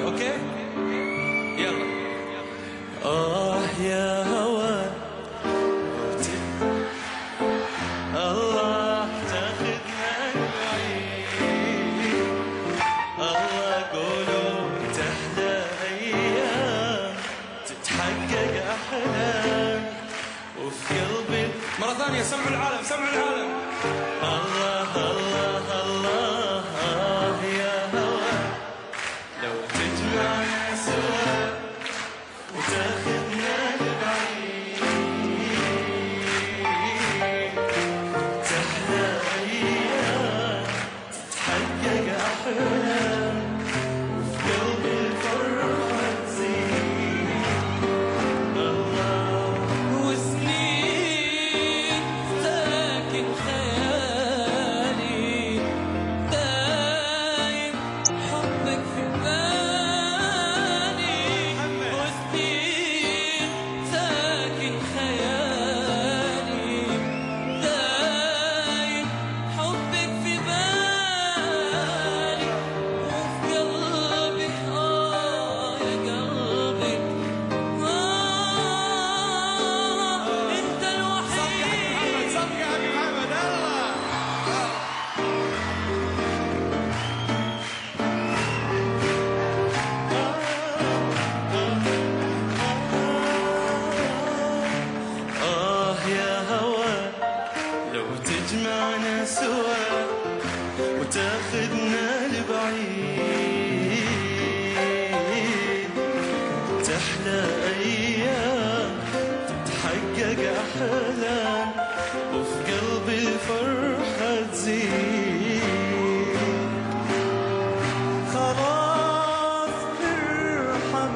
اوكي يلا آه يا هوى الله تاخذنا بعيد الله قولوا تحلى أيام تتحقق أحلام وفي قلبي مرة ثانية سمعوا العالم سمعوا العالم الله الله الله آه يا هوى لو تجمعنا سوا وتاخذنا لبعيد تحلى أيام تتحقق أحلام وفي قلبي الفرحة تزيد الله وسنين ساكن خيالي دايم حبك في بالي وسنين ساكن خيالي دايم حبك في بالي وفي قلبي آه يا قلبي آه أنت الوحيد صفقة يا محمد يلا آه يا هوى لو تجمعنا سوا وتاخذنا لبعيد تحلى أيام تتحقق أحلام وفي قلبي الفرحة تزيد خلاص ارحم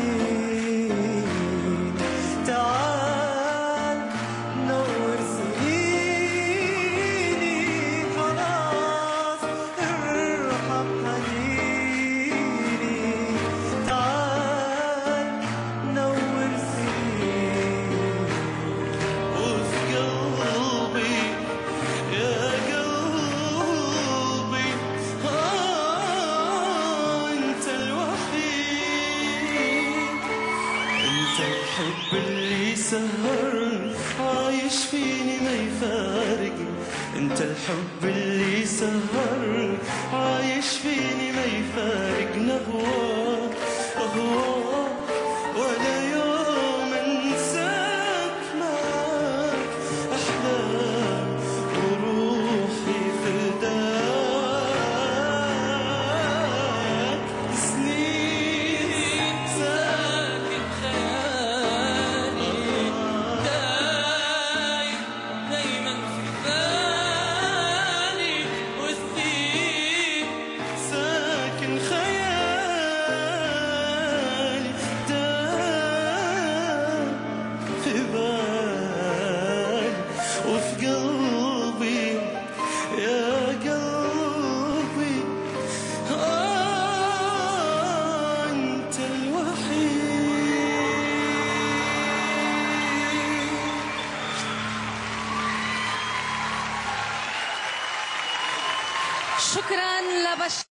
حنين تعال نور سنيني خلاص ارحم حنيني تعال نور سنيني وفي قلبي يا قلبي آه انت الوحيد انت الحب اللي سهرني عايش فيني ما يفارقني انت الحب اللي سهرني عايش فيني ما يفارقنا هواك هواك ولا يوم انساك معاك احلام وروحي فداك سنين ساكن خيالي دايم دايما في بالي وسنين ساكن خيالي دام في بالي وفي قلبي يا قلبي آه أنت الوحيد شكرا لبش